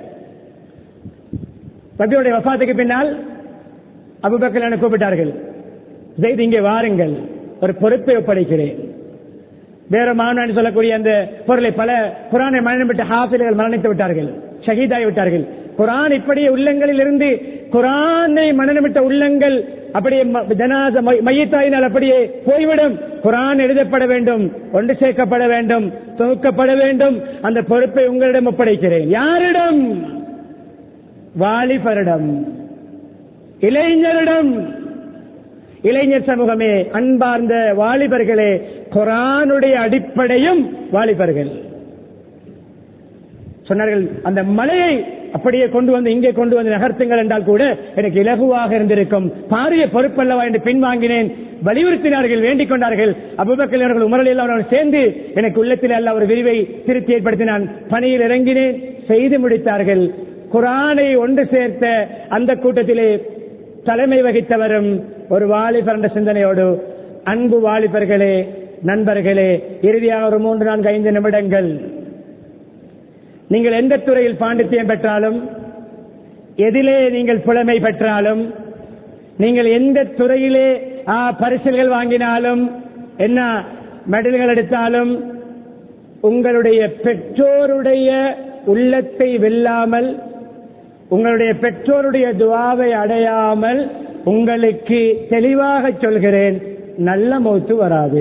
நபியுடைய வஃபாத்துக்கு பின்னால் அபுபக்கர் கூப்பிட்டார்கள் ஜெயித் இங்கே வாருங்கள் ஒரு பொறுப்பை ஒப்படைக்கிறேன் வேற மாநாடு சொல்லக்கூடிய அந்த பொருளை பல குரானை மரணமிட்ட ஹாஃபில்கள் மரணித்து விட்டார்கள் ஷஹீதாகி விட்டார்கள் குரான் இப்படியே உள்ளங்களில் இருந்து குரானை மனநமிட்ட உள்ளங்கள் அப்படியே ஜனாத மையத்தாயினால் அப்படியே போய்விடும் குரான் எழுதப்பட வேண்டும் ஒன்று சேர்க்கப்பட வேண்டும் தொகுக்கப்பட வேண்டும் அந்த பொறுப்பை உங்களிடம் ஒப்படைக்கிறேன் யாரிடம் வாலிபரிடம் இளைஞரிடம் இளைஞர் சமூகமே அன்பார்ந்த வாலிபர்களே குரானுடைய அடிப்படையும் வாலிபர்கள் சொன்னார்கள் அந்த மலையை அப்படியே கொண்டு வந்து இங்கே கொண்டு வந்து நகர்த்துங்கள் என்றால் கூட எனக்கு இலகுவாக இருந்திருக்கும் பாரிய பொறுப்பல்லவா என்று பின்வாங்கினேன் வலியுறுத்தினார்கள் வேண்டிக் கொண்டார்கள் அபுபக்கல் அவர்கள் உமரலில் அவர்கள் சேர்ந்து எனக்கு உள்ளத்தில் அல்ல ஒரு விரிவை திருத்தி ஏற்படுத்தினான் பணியில் இறங்கினேன் செய்து முடித்தார்கள் குரானை ஒன்று சேர்த்த அந்த கூட்டத்திலே தலைமை வகித்தவரும் ஒரு வாலிபர் என்ற சிந்தனையோடு அன்பு வாலிபர்களே நண்பர்களே இறுதியாக ஒரு மூன்று நான்கு ஐந்து நிமிடங்கள் நீங்கள் எந்த துறையில் பாண்டித்யம் பெற்றாலும் எதிலே நீங்கள் புலமை பெற்றாலும் நீங்கள் எந்த துறையிலே ஆ, பரிசில்கள் வாங்கினாலும் என்ன மெடல்கள் எடுத்தாலும் உங்களுடைய பெற்றோருடைய உள்ளத்தை வெல்லாமல் உங்களுடைய பெற்றோருடைய துவாவை அடையாமல் உங்களுக்கு தெளிவாக சொல்கிறேன் நல்ல மௌத்து வராது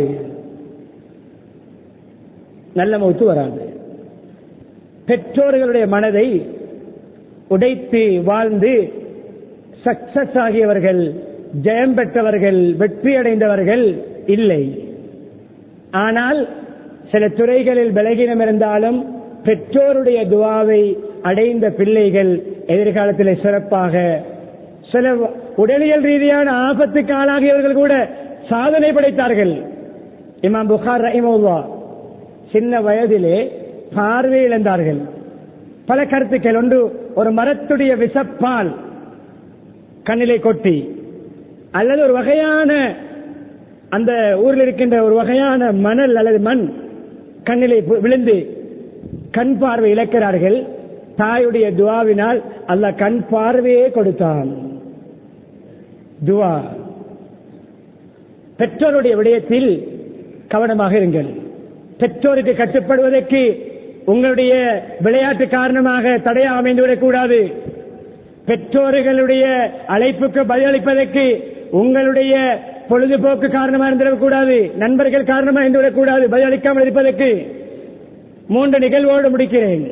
நல்ல மௌத்து வராது பெற்றோர்களுடைய மனதை உடைத்து வாழ்ந்து சக்சஸ் ஆகியவர்கள் ஜெயம் பெற்றவர்கள் வெற்றி அடைந்தவர்கள் இல்லை ஆனால் சில துறைகளில் பலகீனம் இருந்தாலும் பெற்றோருடைய துவாவை அடைந்த பிள்ளைகள் எதிர்காலத்தில் சிறப்பாக சில உடலியல் ரீதியான ஆபத்துக்கு ஆளாகியவர்கள் கூட சாதனை படைத்தார்கள் இமாம் புகார் ரஹிமுல்லா சின்ன வயதிலே பார்வை இழந்தார்கள் பல கருத்துக்கள் ஒன்று ஒரு மரத்துடைய விஷப்பால் கண்ணிலே கொட்டி அல்லது ஒரு வகையான அந்த ஊரில் இருக்கின்ற ஒரு வகையான மணல் அல்லது மண் கண்ணிலே பு- விழுந்து கண் பார்வை இழக்கிறார்கள் தாயுடைய துவாவினால் அல்லாஹ் கண் பார்வையே கொடுத்தான் துவா பெற்றோருடைய விடயத்தில் கவனமாக இருங்கள் பெற்றோருக்கு கட்டுப்படுவதற்கு உங்களுடைய விளையாட்டு காரணமாக தடையா அமைந்துவிடக் கூடாது பெற்றோர்களுடைய அழைப்புக்கு பதிலளிப்பதற்கு உங்களுடைய பொழுதுபோக்கு காரணமாக இருந்துவிடக் கூடாது நண்பர்கள் காரணமாக இருந்துவிடக் கூடாது பதிலளிக்காமல் இருப்பதற்கு மூன்று நிகழ்வோடு முடிக்கிறேன்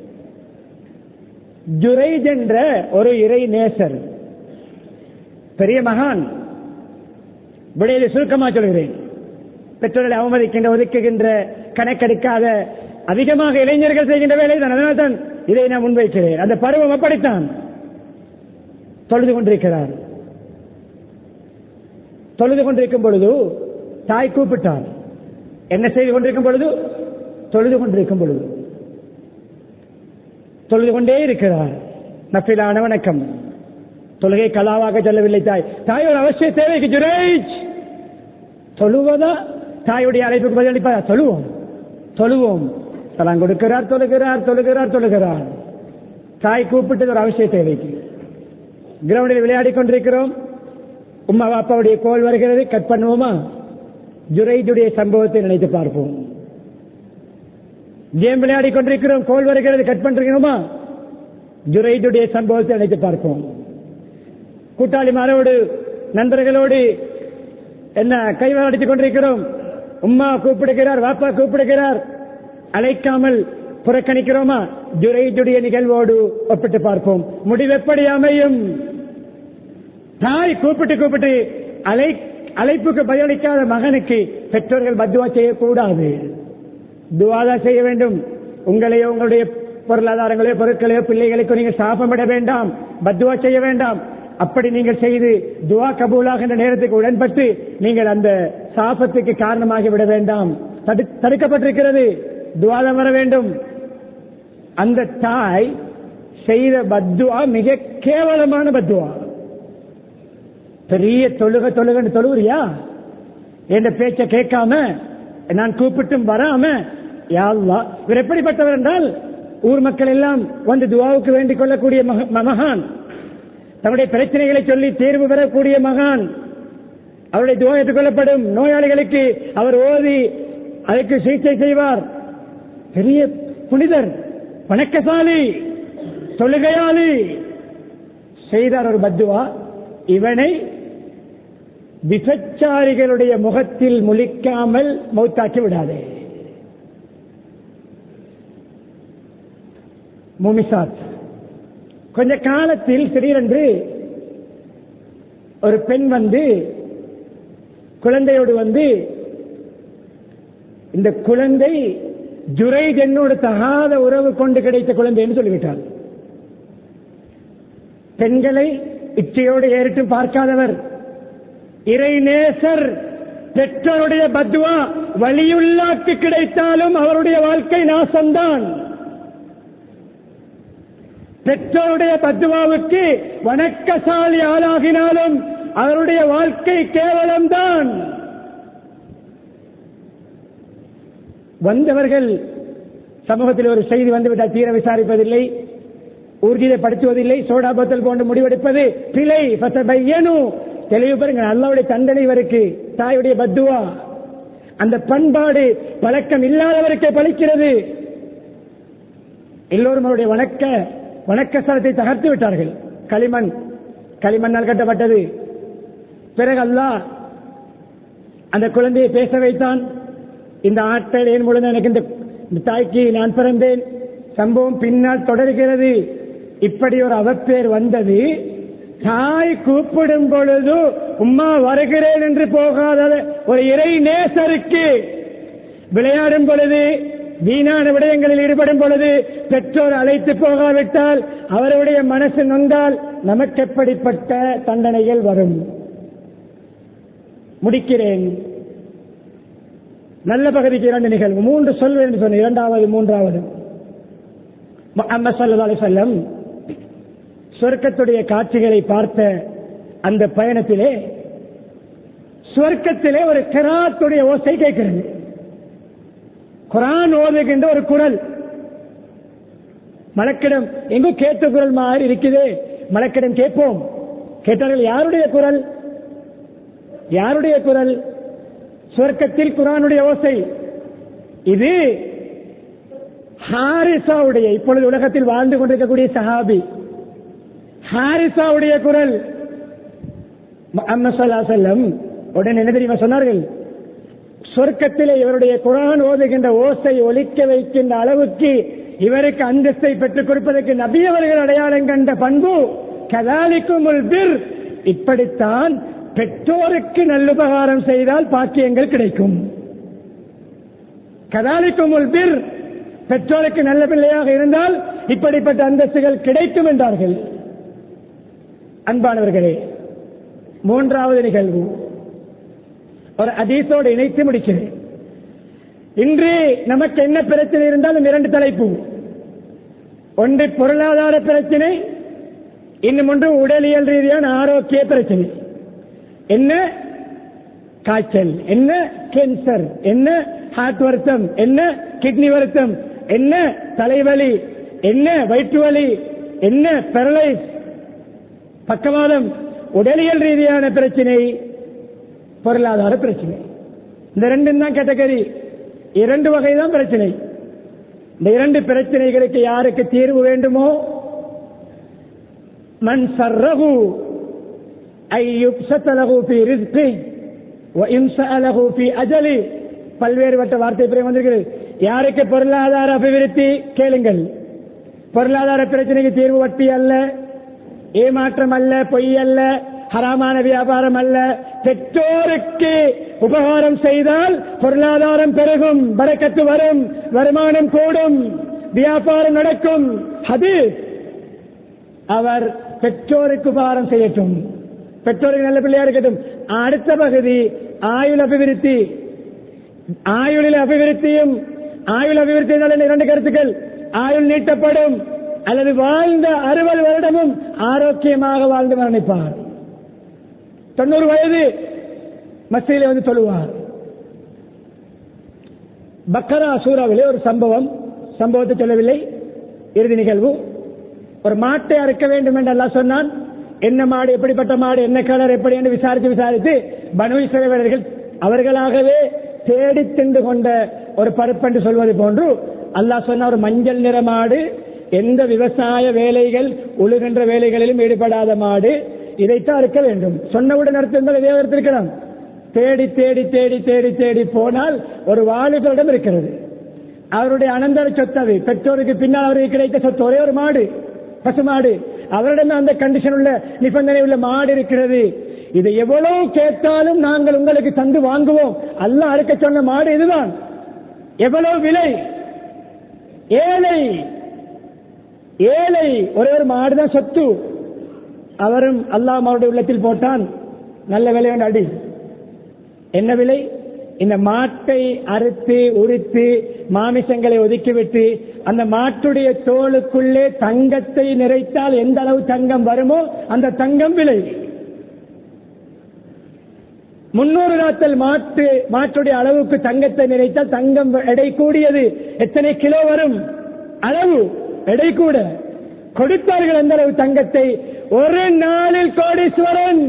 ஜுரைஜ் என்ற ஒரு இறை நேசர் பெரிய மகான் விடையில சுருக்கமா சொல்கிறேன் பெற்றோர்களை அவமதிக்கின்ற ஒதுக்குகின்ற கணக்கெடுக்காத அதிகமாக இளைஞர்கள் செய்கின்ற வேலை தான் அதனால்தான் இதை நான் முன்வைக்கிறேன் அந்த பருவம் அப்படித்தான் தொழுது கொண்டிருக்கிறார் தொழுது கொண்டிருக்கும் பொழுது தாய் கூப்பிட்டார் என்ன செய்து கொண்டிருக்கும் பொழுது தொழுது கொண்டிருக்கும் பொழுது தொழுது கொண்டே இருக்கிறார் நஃபிலான வணக்கம் தொழுகை கலாவாக சொல்லவில்லை தாய் தாய் ஒரு அவசிய தேவைக்கு ஜுரேஜ் தொழுவதா தாயுடைய அழைப்புக்கு பதிலளிப்பா தொழுவோம் தொழுவோம் தலாம் கொடுக்கிறார் தொழுகிறார் தொழுகிறார் தொழுகிறார் தாய் கூப்பிட்டது ஒரு அவசிய தேவைக்கு கிரவுண்டில் விளையாடி கொண்டிருக்கிறோம் உமா அப்பாவுடைய கோல் வருகிறது கட் பண்ணுவோமா ஜுரைஜுடைய சம்பவத்தை நினைத்து பார்ப்போம் கேம் விளையாடி கொண்டிருக்கிறோம் கோல் வருகிறது கட் பண்றீங்களா ஜுரைஜுடைய சம்பவத்தை நினைத்து பார்ப்போம் கூட்டாளிமாரோடு நண்பர்களோடு என்ன கை விளையாடித்துக் கொண்டிருக்கிறோம் உம்மா கூப்பிடுகிறார் வாப்பா கூப்பிடுகிறார் அழைக்காமல் புறக்கணிக்கிறோமா ஜுரைஜுடைய நிகழ்வோடு ஒப்பிட்டு பார்ப்போம் முடிவு எப்படி அமையும் தாய் கூப்பிட்டு கூப்பிட்டு அழை அழைப்புக்கு பதிலளிக்காத மகனுக்கு பெற்றோர்கள் பத்துவா செய்யக்கூடாது துவாதான் செய்ய வேண்டும் உங்களையோ உங்களுடைய பொருளாதாரங்களையோ பொருட்களையோ பிள்ளைகளுக்கோ நீங்கள் சாபமிட வேண்டாம் பத்துவா செய்ய வேண்டாம் அப்படி நீங்கள் செய்து துவா கபூலாகின்ற நேரத்துக்கு உடன்பட்டு நீங்கள் அந்த சாபத்துக்கு காரணமாகி விட வேண்டாம் தடு- தடுக்கப்பட்டிருக்கிறது துவாதம் வர வேண்டும் அந்த தாய் செய்த பத்துவா மிக கேவலமான பத்துவா பெரிய தொழுக தொழுகன்னு தொழுவுறியா என்ற பேச்ச கேட்காம நான் கூப்பிட்டும் வராம யா அல்லாஹ், இவர் எப்படிப்பட்டவர் என்றால் ஊர் மக்கள் எல்லாம் வந்து துவாவுக்கு வேண்டிக் கொள்ளக்கூடிய மக- மகான் தன்னுடைய பிரச்சனைகளை சொல்லி தீர்வு பெறக்கூடிய மகான் அவருடைய துவா ஏற்றுக்கொள்ளப்படும் நோயாளிகளுக்கு அவர் ஓதி அதற்கு சிகிச்சை செய்வார் பெரிய புனிதர் வணக்கசாலி தொழுகையாளி செய்தார் ஒரு பத்துவா இவனை விபச்சாரிகளுடைய முகத்தில் முழிக்காமல் மௌத்தாக்கி விடாதே முமிசாத் கொஞ்ச காலத்தில் திடீரென்று ஒரு பெண் வந்து குழந்தையோடு வந்து இந்த குழந்தை ஜுரைத் என்னோடு தகாத உறவு கொண்டு கிடைத்த குழந்தை என்று சொல்லிவிட்டார் பெண்களை இச்சையோடு ஏறிட்டும் பார்க்காதவர் இறைநேசர் பெற்றோருடைய பத்வா வழியுள்ளாக்கு கிடைத்தாலும் அவருடைய வாழ்க்கை நாசம்தான் பெற்றோருடைய பத்வாவுக்கு வணக்கசாலி ஆளாகினாலும் அவருடைய வாழ்க்கை கேவலம்தான் வந்தவர்கள் சமூகத்தில் ஒரு செய்தி வந்துவிட்டால் தீர விசாரிப்பதில்லை ஊர்ஜிதை படுத்துவதில்லை சோடா போத்தல் போன்று முடிவெடுப்பது பிழை பையனு தெளிவு பாருங்க அல்லாவுடைய தண்டனை இவருக்கு தாயுடைய பத்துவா அந்த பண்பாடு பழக்கம் இல்லாதவருக்கே பலிக்கிறது எல்லோரும் அவருடைய வணக்க வணக்க ஸ்தலத்தை தகர்த்து விட்டார்கள் களிமண் களிமண்ணால் கட்டப்பட்டது பிறகு அல்லாஹ் அந்த குழந்தையை பேச வைத்தான் இந்த ஆட்கள் என் மூலம் எனக்கு இந்த இந்த தாய்க்கு நான் பிறந்தேன் சம்பவம் பின்னால் தொடர்கிறது இப்படி ஒரு அவப்பேர் வந்தது தாய் கூப்பிடும் பொழுது உம்மா வருகிறேன் என்று போகாத ஒரு இறை நேசருக்கு விளையாடும் பொழுது வீணான விடயங்களில் ஈடுபடும் பொழுது பெற்றோர் அழைத்து போகாவிட்டால் அவருடைய மனசு நொந்தால் நமக்கு எப்படிப்பட்ட தண்டனைகள் வரும் முடிக்கிறேன் நல்ல பகுதிக்கு இரண்டு நிகழ்வு மூன்று சொல்வேன் என்று சொன்ன இரண்டாவது மூன்றாவது முஹம்மது ஸல்லல்லாஹு அலைஹி வஸல்லம் சொர்க்கத்துடைய காட்சிகளை பார்த்த அந்த பயணத்திலே சொர்க்கத்திலே ஒரு கிராத்துடைய ஓசை கேட்கிறது குரான் ஓதுகின்ற ஒரு குரல் மலக்கிடம் எங்கோ கேட்ட குரல் மாதிரி இருக்குதே மலக்கிடம் கேட்போம் கேட்டார்கள் யாருடைய குரல் யாருடைய குரல் சொர்க்கத்தில் குரானுடைய ஓசை இது ஹாரிசாவுடைய இப்பொழுது உலகத்தில் வாழ்ந்து கொண்டிருக்கக்கூடிய சஹாபி ஹாரிசாவுடைய குரல் முஹம்மது ஸல்லல்லாஹு அலைஹி வஸல்லம் உடனே என்ன தெரியுமா சொன்னார்கள் சொர்க்கத்திலே இவருடைய குரான் ஓதுகின்ற ஓசை ஒலிக்க வைக்கின்ற அளவுக்கு இவருக்கு அந்தஸ்தை பெற்றுக் கொடுப்பதற்கு நபியவர்கள் அடையாளம் கண்ட பண்பு கதாலிக்கும் பிர் இப்படித்தான் பெற்றோருக்கு நல்லுபகாரம் செய்தால் பாக்கியங்கள் கிடைக்கும் கதாலிக்கும் பிர் பெற்றோருக்கு நல்ல பிள்ளையாக இருந்தால் இப்படிப்பட்ட அந்தஸ்துகள் கிடைக்கும் என்றார்கள் அன்பானவர்களே மூன்றாவது நிகழ்வு ஒரு அதீசோடு இணைத்து முடிக்கிறேன் இன்று நமக்கு என்ன பிரச்சனை இருந்தாலும் இரண்டு தலைப்பு ஒன்று பொருளாதார பிரச்சனை இன்னும் ஒன்று உடலியல் ரீதியான ஆரோக்கிய பிரச்சனை என்ன காய்ச்சல் என்ன கேன்சர் என்ன ஹார்ட் வருத்தம் என்ன கிட்னி வருத்தம் என்ன தலைவலி என்ன வயிற்று வலி என்ன பெரலைஸ் பக்கவாதம் உடலியல் ரீதியான பிரச்சனை பொருளாதார பிரச்சனை இந்த ரெண்டும் தான் கேட்டகரி இரண்டு வகை தான் பிரச்சனை இந்த இரண்டு பிரச்சனைகளுக்கு யாருக்கு தீர்வு வேண்டுமோ மண் சர்ரகு ஐயுப்சத்தலகு பி ரிஸ்கி இம்சலகு பி அஜலி பல்வேறுபட்ட வார்த்தை பிரிவு வந்திருக்கிறது யாருக்கு பொருளாதார அபிவிருத்தி கேளுங்கள் பொருளாதார பிரச்சனைக்கு தீர்வு வட்டி அல்ல ஏமாற்றம் அல்ல பொய் அல்ல ஹராமான வியாபாரம் அல்ல பெற்றோருக்கு உபகாரம் செய்தால் பொருளாதாரம் பெருகும் பறக்கத்து வரும் வருமானம் கூடும் வியாபாரம் நடக்கும் அது அவர் பெற்றோருக்கு உபகாரம் செய்யட்டும் பெற்றோருக்கு நல்ல பிள்ளையா இருக்கட்டும் அடுத்த பகுதி ஆயுள் அபிவிருத்தி ஆயுளில் அபிவிருத்தியும் ஆயுள் அபிவிருத்தி என்றால் இரண்டு கருத்துக்கள் ஆயுள் நீட்டப்படும் அல்லது வாழ்ந்த அறுபது வருடமும் ஆரோக்கியமாக வாழ்ந்து மரணிப்பார் தொண்ணூறு வயது மசீல வந்து சொல்லுவார் பக்கரா சூறாவிலே ஒரு சம்பவம் சம்பவத்தை சொல்லவில்லை இறுதி நிகழ்வு ஒரு மாட்டை அறுக்க வேண்டும் என்று எல்லாம் சொன்னான் என்ன மாடு எப்படிப்பட்ட மாடு என்ன கலர் எப்படி என்று விசாரித்து விசாரித்து பனு இஸ்ரவேலர்கள் அவர்களாகவே தேடி தின்று கொண்ட ஒரு பருப்பென்று சொல்வது போன்று அல்லாஹ் சொன்ன ஒரு மஞ்சள் நிற மாடு எந்த விவசாய வேலைகள் உழுகின்ற வேலைகளிலும் ஈடுபடாத மாடு இதைத்தான் இருக்க வேண்டும் சொன்னவுடன் அர்த்தங்கள் இதே இருக்கலாம் தேடி தேடி தேடி தேடி தேடி போனால் ஒரு வாலிபரிடம் இருக்கிறது அவருடைய அனந்தர சொத்தது பெற்றோருக்கு பின்னால் அவருக்கு கிடைத்த சொத்து ஒரே ஒரு மாடு பசுமாடு அவரிடம் அந்த கண்டிஷன் உள்ள நிபந்தனை உள்ள மாடு இருக்கிறது இதை எவ்வளவு கேட்டாலும் நாங்கள் உங்களுக்கு தந்து வாங்குவோம் அல்ல அறுக்க சொன்ன மாடு இதுதான் எவ்வளவு விலை ஏழை ஏழை ஒரே ஒரு மாடுதான் சொத்து அவரும் அல்லாஹ் அவருடைய உள்ளத்தில் போட்டான் நல்ல விலை அடி என்ன விலை இந்த மாட்டை அறுத்து உரித்து மாமிசங்களை ஒதுக்கிவிட்டு அந்த மாட்டுடைய தோலுக்குள்ளே தங்கத்தை நிறைத்தால் எந்த அளவு தங்கம் வருமோ அந்த தங்கம் விலை முன்னூறு நாட்கள் மாட்டு மாட்டுடைய அளவுக்கு தங்கத்தை நிறைத்தால் தங்கம் எடை கூடியது எத்தனை கிலோ வரும் அளவு எடை கூட கொடுத்தார்கள் அந்த அளவு தங்கத்தை ஒரு நாளில் கோடீஸ்வரன்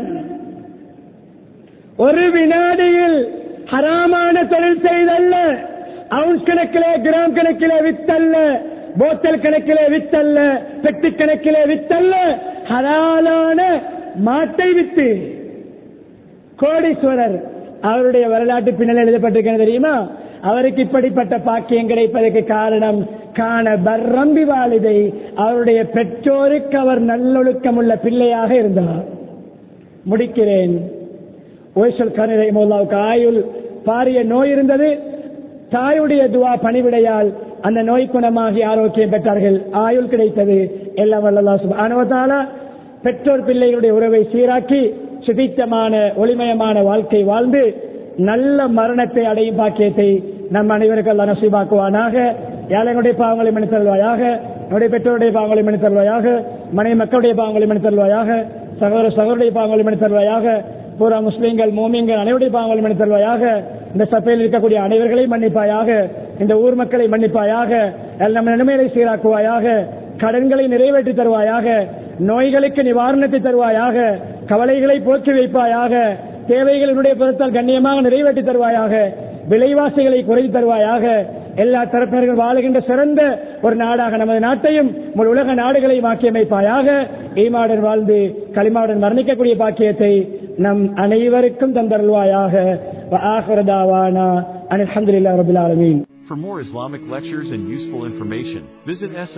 ஒரு வினாடியில் ஹராமான தொழில் செய்தல்ல அவுன்ஸ் கணக்கிலே கிராம் கணக்கிலே வித்தல்ல போத்தல் கணக்கிலே வித்தல்ல பெட்டி கணக்கிலே வித்தல்ல ஹலாலான மாட்டை வித்து கோடீஸ்வரர் அவருடைய வரலாற்று பின்னல் எழுதப்பட்டிருக்கிறது தெரியுமா அவருக்கு இப்படிப்பட்ட பாக்கியம் கிடைப்பதற்கு காரணம் காண பர்ரம்பி வாலிதை அவருடைய பெற்றோருக்கு அவர் நல்லொழுக்கம் உள்ள பிள்ளையாக இருந்தார் முடிக்கிறேன் ஓய்சல் கனிரை மோல்லாவுக்கு ஆயுள் பாரிய நோய் இருந்தது தாயுடைய துவா பணிவிடையால் அந்த நோய் குணமாகி ஆரோக்கியம் பெற்றார்கள் ஆயுள் கிடைத்தது எல்லாம் வல்லல்லா சுபானுவத்தால பெற்றோர் பிள்ளைகளுடைய உறவை சீராக்கி சுபித்தமான ஒளிமயமான வாழ்க்கை வாழ்ந்து நல்ல மரணத்தை அடையும் பாக்கியத்தை நம் அனைவருக்கு அல்ல நசீபாக்குவானாக ஏழைகளுடைய பாவங்களை மன்னித்தருள்வாயாக நம்முடைய பெற்றோருடைய பாவங்களை மன்னித்தருள்வாயாக மனைவி மக்களுடைய பாவங்களை மன்னித்தருள்வாயாக சகோதர சகோதரிய பாவங்களை மன்னித்தருள்வாயாக பூரா முஸ்லீம்கள் மோமியங்கள் அனைவருடைய பாவங்களை மன்னித்தருள்வாயாக இந்த சபையில் இருக்கக்கூடிய அனைவர்களையும் மன்னிப்பாயாக இந்த ஊர் மக்களை மன்னிப்பாயாக நம்ம நிலைமைகளை சீராக்குவாயாக கடன்களை நிறைவேற்றி தருவாயாக நோய்களுக்கு நிவாரணத்தை தருவாயாக கவலைகளை போக்கி வைப்பாயாக தேவைகளினுடைய பொருத்தால் கண்ணியமாக நிறைவேற்றி தருவாயாக விலைவாசிகளை குறைத்து தருவாயாக எல்லா தரப்பினர்கள் வாழுகின்ற சிறந்த ஒரு நாடாக நமது நாட்டையும் உங்கள் உலக நாடுகளை மாக்கியமைப்பாயாக ஈமாடன் வாழ்ந்து களிமாவுடன் மரணிக்கக்கூடிய பாக்கியத்தை நம் அனைவருக்கும் தந்தருள்வாயாக அனில் அஹமதுல்லா ரபுல் ஆலமீன் For more Islamic lectures and useful information, visit